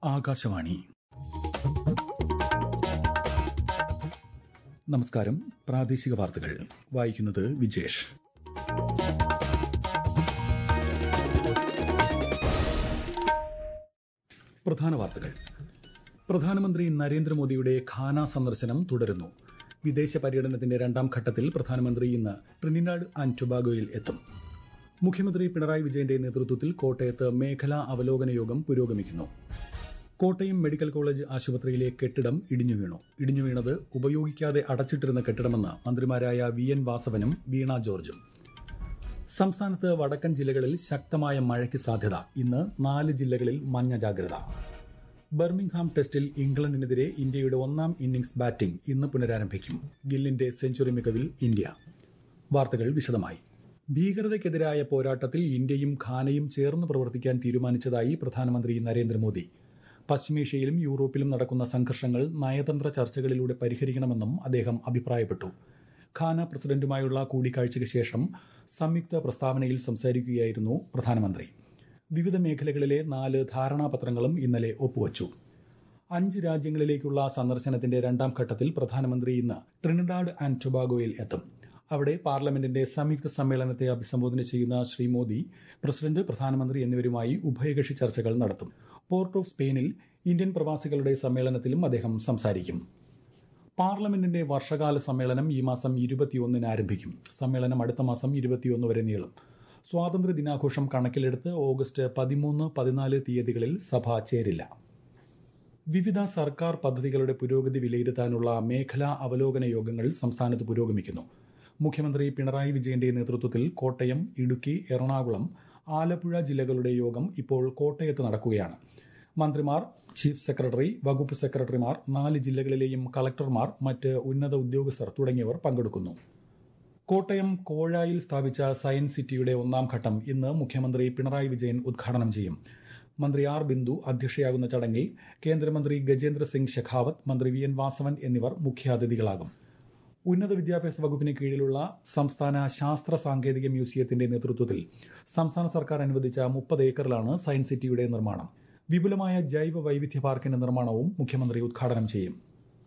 ആകാശവാണി നമസ്കാരം പ്രാദേശിക വാർത്തകൾ വായിക്കുന്നത് വിജേഷ് പ്രധാന വാർത്തകൾ പ്രധാനമന്ത്രി നരേന്ദ്രമോദിയുടെ ഖാന സന്ദർശനം തുടരുന്നു വിദേശ പര്യടനത്തിന്റെ രണ്ടാം ഘട്ടത്തിൽ പ്രധാനമന്ത്രി ഇന്ന് ട്രിനിഡാഡ് ആൻഡ് ടൊബാഗോയിൽ എത്തും മുഖ്യമന്ത്രി പിണറായി വിജയന്റെ നേതൃത്വത്തിൽ കോട്ടയത്ത് മേഖലാ അവലോകന യോഗം പുരോഗമിക്കുന്നു കോട്ടയം മെഡിക്കൽ കോളേജ് ആശുപത്രിയിലെ കെട്ടിടം ഇടിഞ്ഞു വീണു ഇടിഞ്ഞു വീണത് ഉപയോഗിക്കാതെ അടച്ചിട്ടിരുന്ന കെട്ടിടമെന്ന് മന്ത്രിമാരായ വി എൻ വാസവനും വീണ ജോർജും സംസ്ഥാനത്ത് വടക്കൻ ജില്ലകളിൽ ശക്തമായ മഴയ്ക്ക് സാധ്യത ഇന്ന് നാല് ജില്ലകളിൽ മഞ്ഞ ജാഗ്രത ബർമിംഗ്ഹാം ടെസ്റ്റിൽ ഇംഗ്ലണ്ടിനെതിരെ ഇന്ത്യയുടെ ഒന്നാം ഇന്നിംഗ്സ് ബാറ്റിംഗ് ഇന്ന് പുനരാരംഭിക്കും ഗില്ലിന്റെ സെഞ്ചുറി മികവിൽ ഇന്ത്യ വാർത്തകൾ വിശദമായി ഭീകരതയ്ക്കെതിരായ പോരാട്ടത്തിൽ ഇന്ത്യയും ഖാനയും ചേർന്ന് പ്രവർത്തിക്കാൻ തീരുമാനിച്ചതായി പ്രധാനമന്ത്രി നരേന്ദ്രമോദി പശ്ചിമേഷ്യയിലും യൂറോപ്പിലും നടക്കുന്ന സംഘർഷങ്ങൾ നയതന്ത്ര ചർച്ചകളിലൂടെ പരിഹരിക്കണമെന്നും അദ്ദേഹം അഭിപ്രായപ്പെട്ടു ഖാന പ്രസിഡന്റുമായുള്ള കൂടിക്കാഴ്ചയ്ക്ക് ശേഷം സംയുക്ത പ്രസ്താവനയിൽ സംസാരിക്കുകയായിരുന്നു പ്രധാനമന്ത്രി വിവിധ മേഖലകളിലെ നാല് ധാരണാപത്രങ്ങളും ഇന്നലെ ഒപ്പുവച്ചു അഞ്ച് രാജ്യങ്ങളിലേക്കുള്ള സന്ദർശനത്തിന്റെ രണ്ടാം ഘട്ടത്തിൽ പ്രധാനമന്ത്രി ഇന്ന് ട്രിനിഡാഡ് ആൻഡ് ടൊബാഗോയിൽ എത്തും അവിടെ പാർലമെന്റിന്റെ സംയുക്ത സമ്മേളനത്തെ അഭിസംബോധന ചെയ്യുന്ന ശ്രീ മോദി പ്രസിഡന്റ് പ്രധാനമന്ത്രി എന്നിവരുമായി ഉഭയകക്ഷി ചർച്ചകൾ നടത്തും പോർട്ട് ഓഫ് സ്പെയിനിൽ ഇന്ത്യൻ പ്രവാസികളുടെ സമ്മേളനത്തിലും അദ്ദേഹം സംസാരിക്കും പാർലമെന്റിന്റെ വർഷകാല സമ്മേളനം ഈ മാസം ഇരുപത്തിയൊന്നിന് ആരംഭിക്കും സമ്മേളനം അടുത്ത മാസം ഇരുപത്തിയൊന്ന് വരെ നീളും സ്വാതന്ത്ര്യ ദിനാഘോഷം കണക്കിലെടുത്ത് ഓഗസ്റ്റ് പതിമൂന്ന് പതിനാല് തീയതികളിൽ സഭ ചേരില്ല വിവിധ സർക്കാർ പദ്ധതികളുടെ പുരോഗതി വിലയിരുത്താനുള്ള മേഖലാ അവലോകന യോഗങ്ങൾ സംസ്ഥാനത്ത് പുരോഗമിക്കുന്നു മുഖ്യമന്ത്രി പിണറായി വിജയന്റെ നേതൃത്വത്തിൽ കോട്ടയം ഇടുക്കി എറണാകുളം ആലപ്പുഴ ജില്ലകളുടെ യോഗം ഇപ്പോൾ കോട്ടയത്ത് നടക്കുകയാണ് മന്ത്രിമാർ ചീഫ് സെക്രട്ടറി വകുപ്പ് സെക്രട്ടറിമാർ നാല് ജില്ലകളിലെയും കളക്ടർമാർ മറ്റ് ഉന്നത ഉദ്യോഗസ്ഥർ തുടങ്ങിയവർ പങ്കെടുക്കുന്നു കോട്ടയം കോഴായിൽ സ്ഥാപിച്ച സയൻസ് സിറ്റിയുടെ ഒന്നാം ഘട്ടം ഇന്ന് മുഖ്യമന്ത്രി പിണറായി വിജയൻ ഉദ്ഘാടനം ചെയ്യും മന്ത്രി ആർ ബിന്ദു അധ്യക്ഷയാകുന്ന ചടങ്ങിൽ കേന്ദ്രമന്ത്രി ഗജേന്ദ്ര സിംഗ് ഷെഖാവത്ത് മന്ത്രി വി എൻ വാസവൻ എന്നിവർ മുഖ്യാതിഥികളാകും ഉന്നത വിദ്യാഭ്യാസ വകുപ്പിന് കീഴിലുള്ള സംസ്ഥാന ശാസ്ത്ര സാങ്കേതിക മ്യൂസിയത്തിന്റെ നേതൃത്വത്തിൽ സംസ്ഥാന സർക്കാർ അനുവദിച്ച മുപ്പത് ഏക്കറിലാണ് സയൻസ് സിറ്റിയുടെ നിർമ്മാണം വിപുലമായ ജൈവ വൈവിധ്യ പാർക്കിന്റെ നിർമ്മാണവും മുഖ്യമന്ത്രി ഉദ്ഘാടനം ചെയ്യും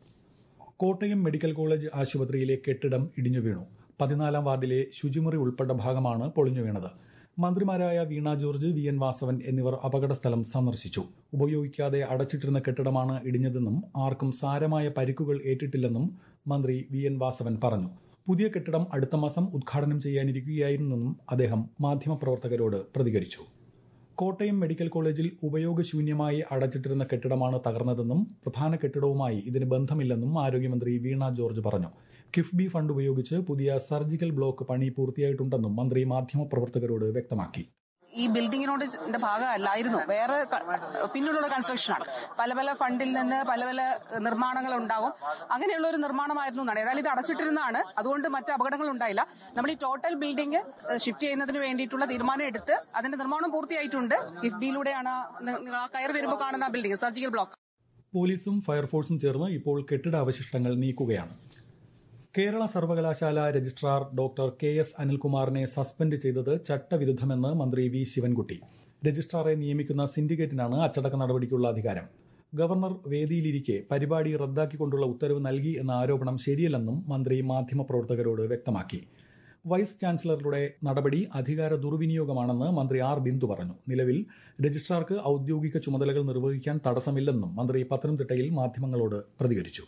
കോട്ടയം മെഡിക്കൽ കോളേജ് ആശുപത്രിയിലെ കെട്ടിടം ഇടിഞ്ഞു വീണു പതിനാലാം വാർഡിലെ ശുചിമുറി ഉൾപ്പെട്ട ഭാഗമാണ് പൊളിഞ്ഞു വീണത് മന്ത്രിമാരായ Veena George V N Vasavan എന്നിവർ അപകടസ്ഥലം സന്ദർശിച്ചു ഉപയോഗിക്കാതെ അടച്ചിട്ടിരുന്ന കെട്ടിടമാണ് ഇടിഞ്ഞതെന്നും ആർക്കും സാരമായ പരിക്കുകൾ ഏറ്റിട്ടില്ലെന്നും മന്ത്രി വി എൻ വാസവൻ പറഞ്ഞു പുതിയ കെട്ടിടം അടുത്ത മാസം ഉദ്ഘാടനം ചെയ്യാനിരിക്കുകയായിരുന്നെന്നും അദ്ദേഹം മാധ്യമപ്രവർത്തകരോട് പ്രതികരിച്ചു കോട്ടയം മെഡിക്കൽ കോളേജിൽ ഉപയോഗശൂന്യമായി അടച്ചിട്ടിരുന്ന കെട്ടിടമാണ് തകർന്നതെന്നും പ്രധാന കെട്ടിടവുമായി ഇതിന് ബന്ധമില്ലെന്നും ആരോഗ്യമന്ത്രി വീണ ജോർജ് പറഞ്ഞു കിഫ്ബി ഫണ്ട് ഉപയോഗിച്ച് പുതിയ സർജിക്കൽ ബ്ലോക്ക് പണി പൂർത്തിയായിട്ടുണ്ടെന്നും മന്ത്രി മാധ്യമപ്രവർത്തകരോട് വ്യക്തമാക്കി ഈ ബിൽഡിങ്ങിനോട് ഭാഗമല്ലായിരുന്നു വേറെ പിന്നിലുള്ള കൺസ്ട്രക്ഷനാണ് പല പല ഫണ്ടിൽ നിന്ന് പല പല നിർമ്മാണങ്ങൾ ഉണ്ടാകും അങ്ങനെയുള്ള ഒരു നിർമ്മാണമായിരുന്നു എന്നാണ് ഏതായാലും ഇത് അടച്ചിട്ടിരുന്നതാണ് അതുകൊണ്ട് മറ്റ് അപകടങ്ങൾ ഉണ്ടായില്ല നമ്മൾ ഈ ടോട്ടൽ ബിൽഡിംഗ് ഷിഫ്റ്റ് ചെയ്യുന്നതിന് വേണ്ടിയിട്ടുള്ള തീരുമാനം എടുത്ത് അതിന്റെ നിർമ്മാണം പൂർത്തിയായിട്ടുണ്ട് കിഫ്ബിയിലൂടെയാണ് കയറി വരുമ്പോൾ കാണുന്ന ബിൽഡിംഗ് സർജിക്കൽ ബ്ലോക്ക് പോലീസും ഫയർഫോഴ്സും ചേർന്ന് ഇപ്പോൾ കെട്ടിട അവശിഷ്ടങ്ങൾ നീക്കുകയാണ് കേരള സർവകലാശാല രജിസ്ട്രാർ ഡോക്ടർ കെ എസ് അനിൽകുമാറിനെ സസ്പെൻഡ് ചെയ്തത് ചട്ടവിരുദ്ധമെന്ന് മന്ത്രി വി ശിവൻകുട്ടി രജിസ്ട്രാറെ നിയമിക്കുന്ന സിൻഡിക്കേറ്റിനാണ് അച്ചടക്ക നടപടിക്കുള്ള അധികാരം ഗവർണർ വേദിയിലിരിക്കെ പരിപാടി റദ്ദാക്കിക്കൊണ്ടുള്ള ഉത്തരവ് നൽകി എന്ന ആരോപണം ശരിയല്ലെന്നും മന്ത്രി മാധ്യമപ്രവർത്തകരോട് വ്യക്തമാക്കി വൈസ് ചാൻസലറുടെ നടപടി അധികാര ദുർവിനിയോഗമാണെന്ന് മന്ത്രി ആർ ബിന്ദു പറഞ്ഞു നിലവിൽ രജിസ്ട്രാർക്ക് ഔദ്യോഗിക ചുമതലകൾ നിർവഹിക്കാൻ തടസ്സമില്ലെന്നും മന്ത്രി പത്തനംതിട്ടയിൽ മാധ്യമങ്ങളോട് പ്രതികരിച്ചു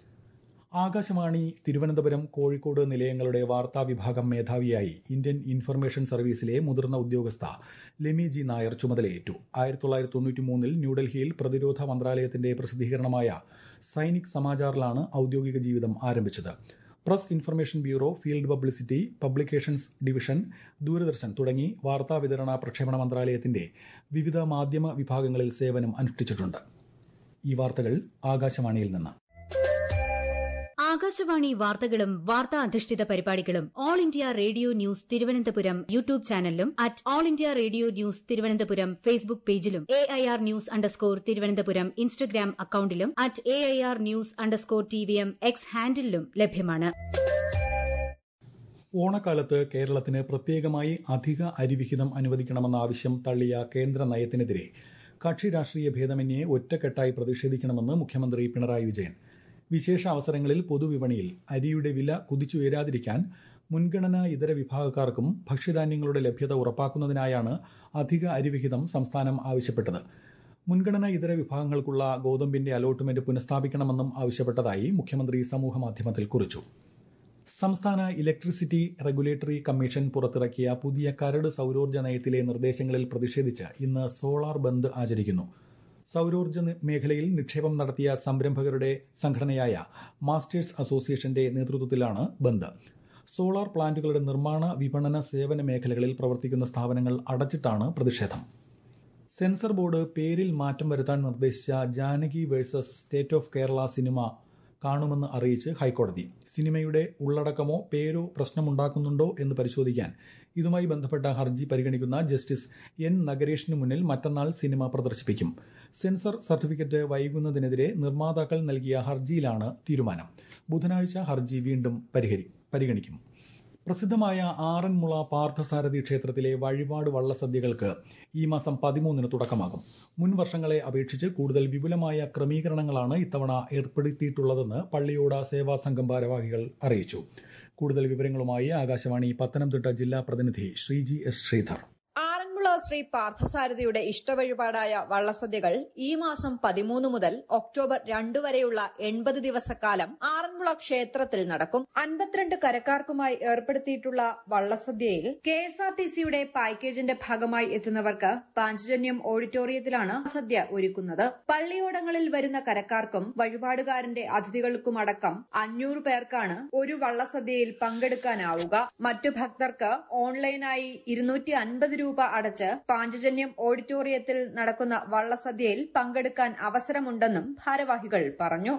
ആകാശവാണി തിരുവനന്തപുരം കോഴിക്കോട് നിലയങ്ങളുടെ വാർത്താ വിഭാഗം മേധാവിയായി ഇന്ത്യൻ ഇൻഫർമേഷൻ സർവീസിലെ മുതിർന്ന ഉദ്യോഗസ്ഥ ലെമി ജി നായർ ചുമതലയേറ്റു ആയിരത്തി തൊള്ളായിരത്തി തൊണ്ണൂറ്റി മൂന്നിൽ ന്യൂഡൽഹിയിൽ പ്രതിരോധ മന്ത്രാലയത്തിന്റെ പ്രസിദ്ധീകരണമായ സൈനിക് സമാചാറിലാണ് ഔദ്യോഗിക ജീവിതം ആരംഭിച്ചത് press information bureau field publicity publications division Doordarshan തുടങ്ങി വാർത്താ വിതരണ പ്രക്ഷേപണ മന്ത്രാലയത്തിന്റെ വിവിധ മാധ്യമ വിഭാഗങ്ങളിൽ സേവനം അനുഷ്ഠിച്ചിട്ടുണ്ട് ഈ വാർത്തകൾ ആകാശവാണിയിൽ നിന്ന് ആകാശവാണി വാർത്തകളും വാർത്താ അധിഷ്ഠിത പരിപാടികളും all India radio news Thiruvananthapuram YouTube ചാനലിലും at all India radio news Thiruvananthapuram Facebook പേജിലും A I R news underscore Thiruvananthapuram Instagram അക്കൌണ്ടിലും at A I R news underscore T V M X ഹാൻഡിലും ലഭ്യമാണ് ഓണക്കാലത്ത് കേരളത്തിന് പ്രത്യേകമായി അധിക അരിവിഹിതം അനുവദിക്കണമെന്ന ആവശ്യം തള്ളിയ കേന്ദ്ര നയത്തിനെതിരെ കക്ഷി രാഷ്ട്രീയ ഭേദമന്യേ ഒറ്റക്കെട്ടായി പ്രതിഷേധിക്കണമെന്ന് മുഖ്യമന്ത്രി പിണറായി വിജയൻ വിശേഷ അവസരങ്ങളിൽ പൊതുവിപണിയിൽ അരിയുടെ വില കുതിച്ചുയരാതിരിക്കാൻ മുൻഗണനാ ഇതര വിഭാഗക്കാർക്കും ഭക്ഷ്യധാന്യങ്ങളുടെ ലഭ്യത ഉറപ്പാക്കുന്നതിനായാണ് അധിക അരിവിഹിതം സംസ്ഥാനം ആവശ്യപ്പെട്ടത് മുൻഗണനാ ഇതര വിഭാഗങ്ങൾക്കുള്ള ഗോതമ്പിന്റെ അലോട്ട്മെന്റ് പുനഃസ്ഥാപിക്കണമെന്നും ആവശ്യപ്പെട്ടതായി മുഖ്യമന്ത്രി സമൂഹമാധ്യമത്തിൽ കുറിച്ചു സംസ്ഥാന ഇലക്ട്രിസിറ്റി റെഗുലേറ്ററി കമ്മീഷൻ പുറത്തിറക്കിയ പുതിയ കരട് സൌരോർജ്ജ നയത്തിലെ നിർദ്ദേശങ്ങളിൽ പ്രതിഷേധിച്ച് ഇന്ന് സോളാർ ബന്ദ് ആചരിക്കുന്നു സൌരോർജ്ജ മേഖലയിൽ നിക്ഷേപം നടത്തിയ സംരംഭകരുടെ സംഘടനയായ മാസ്റ്റേഴ്സ് അസോസിയേഷന്റെ നേതൃത്വത്തിലാണ് ബന്ദ് സോളാർ പ്ലാന്റുകളുടെ നിർമ്മാണ വിപണന സേവന മേഖലകളിൽ പ്രവർത്തിക്കുന്ന സ്ഥാപനങ്ങൾ അടച്ചിട്ടാണ് പ്രതിഷേധം സെൻസർ ബോർഡ് പേരിൽ മാറ്റം വരുത്താൻ നിർദ്ദേശിച്ച Janaki versus state of Kerala cinema കാണുമെന്ന് അറിയിച്ച് ഹൈക്കോടതി സിനിമയുടെ ഉള്ളടക്കമോ പേരോ പ്രശ്നമുണ്ടാക്കുന്നുണ്ടോ എന്ന് പരിശോധിക്കാൻ ഇതുമായി ബന്ധപ്പെട്ട ഹർജി പരിഗണിക്കുന്ന ജസ്റ്റിസ് എൻ നഗരേഷിന് മുന്നിൽ മറ്റന്നാൾ സിനിമ പ്രദർശിപ്പിക്കും സെൻസർ സർട്ടിഫിക്കറ്റ് വൈകുന്നതിനെതിരെ നിർമ്മാതാക്കൾ നൽകിയ ഹർജിയിലാണ് തീരുമാനം ബുധനാഴ്ച ഹർജി വീണ്ടും പരിഹരി പരിഗണിക്കും പ്രസിദ്ധമായ ആറന്മുള പാർത്ഥസാരഥി ക്ഷേത്രത്തിലെ വഴിപാട് വള്ളസദ്യകൾക്ക് ഈ മാസം പതിമൂന്നിന് തുടക്കമാകും മുൻ വർഷങ്ങളെ അപേക്ഷിച്ച് കൂടുതൽ വിപുലമായ ക്രമീകരണങ്ങളാണ് ഇത്തവണ ഏർപ്പെടുത്തിയിട്ടുള്ളതെന്ന് പള്ളിയോട സേവാ സംഘം ഭാരവാഹികൾ അറിയിച്ചു കൂടുതൽ വിവരങ്ങളുമായി ആകാശവാണി പത്തനംതിട്ട ജില്ലാ പ്രതിനിധി ശ്രീജി എസ് ശ്രീധർ ആറന്മുള ശ്രീ പാർത്ഥസാരഥിയുടെ ഇഷ്ടവഴിപാടായ വള്ളസദ്യകൾ ഈ മാസം പതിമൂന്ന് മുതൽ ഒക്ടോബർ രണ്ട് വരെയുള്ള എൺപത് ദിവസക്കാലം ആറന്മുള ക്ഷേത്രത്തിൽ നടക്കും അൻപത്തിരണ്ട് കരക്കാർക്കുമായി ഏർപ്പെടുത്തിയിട്ടുള്ള വള്ളസദ്യയിൽ കെ എസ് ആർ ടി സിയുടെ പാക്കേജിന്റെ ഭാഗമായി എത്തുന്നവർക്ക് പാഞ്ചജന്യം ഓഡിറ്റോറിയത്തിലാണ് സദ്യ ഒരുക്കുന്നത് പള്ളിയോടങ്ങളിൽ വരുന്ന കരക്കാർക്കും വഴിപാടുകാരന്റെ അതിഥികൾക്കുമടക്കം അഞ്ഞൂറ് പേർക്കാണ് ഒരു വള്ളസദ്യയിൽ പങ്കെടുക്കാനാവുക മറ്റു ഭക്തർക്ക് ഓൺലൈനായി ഇരുന്നൂറ്റി അൻപത് രൂപ അടച്ച് പാഞ്ചജന്യം ഓഡിറ്റോറിയത്തിൽ നടക്കുന്ന വള്ളസദ്യയിൽ പങ്കെടുക്കാൻ അവസരമുണ്ടെന്നും ഭാരവാഹികൾ പറഞ്ഞു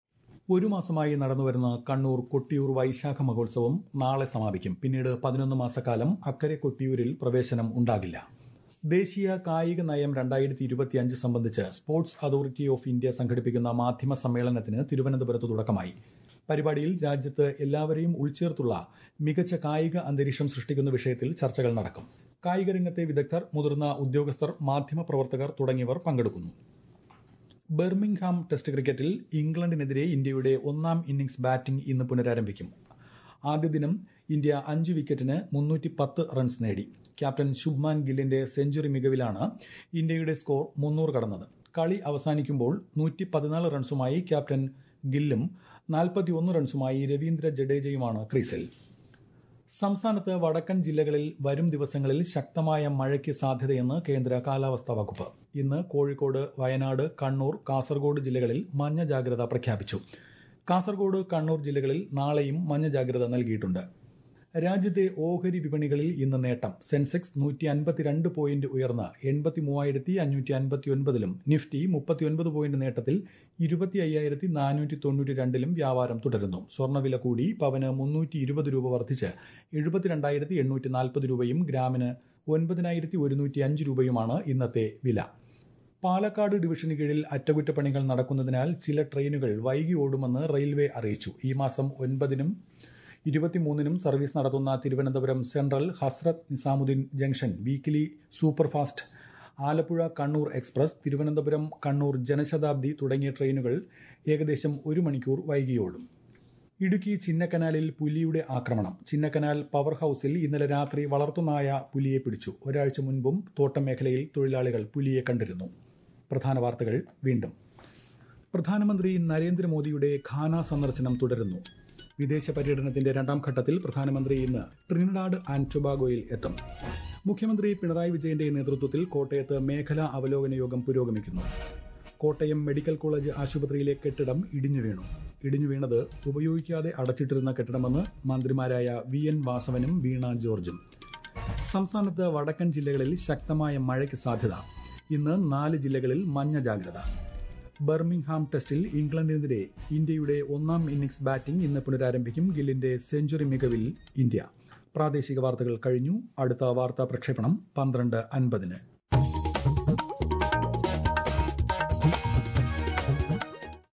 ഒരു മാസമായി നടന്നുവരുന്ന കണ്ണൂർ കൊട്ടിയൂർ വൈശാഖ മഹോത്സവം നാളെ സമാപിക്കും പിന്നീട് പതിനൊന്ന് മാസക്കാലം അക്കരെ കൊട്ടിയൂരിൽ പ്രവേശനം ഉണ്ടാകില്ല ദേശീയ കായിക നയം രണ്ടായിരത്തി ഇരുപത്തിയഞ്ച് സംബന്ധിച്ച് സ്പോർട്സ് അതോറിറ്റി ഓഫ് ഇന്ത്യ സംഘടിപ്പിക്കുന്ന മാധ്യമ സമ്മേളനത്തിന് തിരുവനന്തപുരത്ത് തുടക്കമായി പരിപാടിയിൽ രാജ്യത്ത് എല്ലാവരെയും ഉൾച്ചേർത്തുള്ള മികച്ച കായിക അന്തരീക്ഷം സൃഷ്ടിക്കുന്ന വിഷയത്തിൽ ചർച്ചകൾ നടക്കും കായിക രംഗത്തെ വിദഗ്ധർ മുതിർന്ന ഉദ്യോഗസ്ഥർ മാധ്യമപ്രവർത്തകർ തുടങ്ങിയവർ പങ്കെടുക്കുന്നു ബെർമിംഗ്ഹാം ടെസ്റ്റ് ക്രിക്കറ്റിൽ ഇംഗ്ലണ്ടിനെതിരെ ഇന്ത്യയുടെ ഒന്നാം ഇന്നിംഗ്സ് ബാറ്റിംഗ് ഇന്ന് പുനരാരംഭിക്കും ആദ്യ ദിനം ഇന്ത്യ അഞ്ച് വിക്കറ്റിന് മുന്നൂറ്റി പത്ത് റൺസ് നേടി ക്യാപ്റ്റൻ ശുഭ്മാൻ ഗില്ലിന്റെ സെഞ്ചുറി മികവിലാണ് ഇന്ത്യയുടെ സ്കോർ മുന്നൂറ് കടന്നത് കളി അവസാനിക്കുമ്പോൾ നൂറ്റി പതിനാല് റൺസുമായി ക്യാപ്റ്റൻ ഗില്ലും നാൽപ്പത്തിയൊന്ന് റൺസുമായി രവീന്ദ്ര ജഡേജയുമാണ് ക്രീസിൽ സംസ്ഥാനത്ത് വടക്കൻ ജില്ലകളിൽ വരും ദിവസങ്ങളിൽ ശക്തമായ മഴയ്ക്ക് സാധ്യതയെന്ന് കേന്ദ്ര കാലാവസ്ഥാ വകുപ്പ് ഇന്ന് കോഴിക്കോട് വയനാട് കണ്ണൂർ കാസർഗോഡ് ജില്ലകളിൽ മഞ്ഞ ജാഗ്രത പ്രഖ്യാപിച്ചു കാസർഗോഡ് കണ്ണൂർ ജില്ലകളിൽ നാളെയും മഞ്ഞ ജാഗ്രത നൽകിയിട്ടുണ്ട് രാജ്യത്തെ ഓഹരി വിപണികളിൽ ഇന്ന് നേട്ടം സെൻസെക്സ് നൂറ്റി അൻപത്തിരണ്ട് പോയിന്റ് ഉയർന്ന് എൺപത്തി മൂവായിരത്തി അഞ്ഞൂറ്റി അൻപത്തി ഒൻപതിലും നിഫ്റ്റി മുപ്പത്തിയൊൻപത് പോയിന്റ് നേട്ടത്തിൽ ഇരുപത്തി അയ്യായിരത്തി നാനൂറ്റി തൊണ്ണൂറ്റി രണ്ടിലും വ്യാപാരം തുടരുന്നു സ്വർണ്ണവില കൂടി പവന് മുന്നൂറ്റി ഇരുപത് രൂപ വർദ്ധിച്ച് എഴുപത്തിരണ്ടായിരത്തി എണ്ണൂറ്റി നാൽപ്പത് രൂപയും ഗ്രാമിന് ഒൻപതിനായിരത്തി ഒരുന്നൂറ്റി അഞ്ച് രൂപയുമാണ് ഇന്നത്തെ വില പാലക്കാട് ഡിവിഷന് കീഴിൽ അറ്റകുറ്റപ്പണികൾ നടക്കുന്നതിനാൽ ചില ട്രെയിനുകൾ വൈകി ഓടുമെന്ന് റെയിൽവേ അറിയിച്ചു ഈ മാസം ഒൻപതിനും ഇരുപത്തിമൂന്നിനും സർവീസ് നടത്തുന്ന Thiruvananthapuram central Hazrat Nizamuddin junction weekly superfast Alappuzha Kannur express Thiruvananthapuram Kannur Janshatabdi തുടങ്ങിയ ട്രെയിനുകൾ ഏകദേശം ഒരു മണിക്കൂർ വൈകിയോടും ഇടുക്കി ചിന്നക്കനാലിൽ പുലിയുടെ ആക്രമണം ചിന്നക്കനാൽ പവർ ഹൌസിൽ ഇന്നലെ രാത്രി വളർത്തുനായ പുലിയെ പിടിച്ചു ഒരാഴ്ച മുൻപും തോട്ടം മേഖലയിൽ തൊഴിലാളികൾ പുലിയെ കണ്ടിരുന്നു പ്രധാന വാർത്തകൾ വീണ്ടും പ്രധാനമന്ത്രി നരേന്ദ്രമോദിയുടെ ഖാന സന്ദർശനം തുടരുന്നു വിദേശ പര്യടനത്തിന്റെ രണ്ടാം ഘട്ടത്തിൽ പ്രധാനമന്ത്രി ഇന്ന് ട്രിനിഡാഡ് ആൻഡ് ടൊബാഗോയിൽ എത്തും മുഖ്യമന്ത്രി പിണറായി വിജയന്റെ നേതൃത്വത്തിൽ കോട്ടയത്ത് മേഖലാ അവലോകന യോഗം പുരോഗമിക്കുന്നു കോട്ടയം മെഡിക്കൽ കോളേജ് ആശുപത്രിയിലെ കെട്ടിടം ഇടിഞ്ഞു വീണു ഇടിഞ്ഞു വീണത് ഉപയോഗിക്കാതെ അടച്ചിട്ടിരുന്ന കെട്ടിടമെന്ന് മന്ത്രിമാരായ വി എൻ വാസവനും വീണ ജോർജും സംസ്ഥാനത്ത് വടക്കൻ ജില്ലകളിൽ ശക്തമായ മഴയ്ക്ക് സാധ്യത ഇന്ന് നാല് ജില്ലകളിൽ മഞ്ഞ ജാഗ്രത ബർമിംഗ്ഹാം ടെസ്റ്റിൽ ഇംഗ്ലണ്ടിനെതിരെ ഇന്ത്യയുടെ ഒന്നാം ഇന്നിംഗ്സ് ബാറ്റിംഗ് ഇന്ന് പുനരാരംഭിക്കും ഗില്ലിന്റെ സെഞ്ചുറി മികവിൽ ഇന്ത്യ പ്രാദേശിക വാർത്തകൾ കഴിഞ്ഞു അടുത്ത വാർത്താ പ്രക്ഷേപണം പന്ത്രണ്ട് അൻപതിന്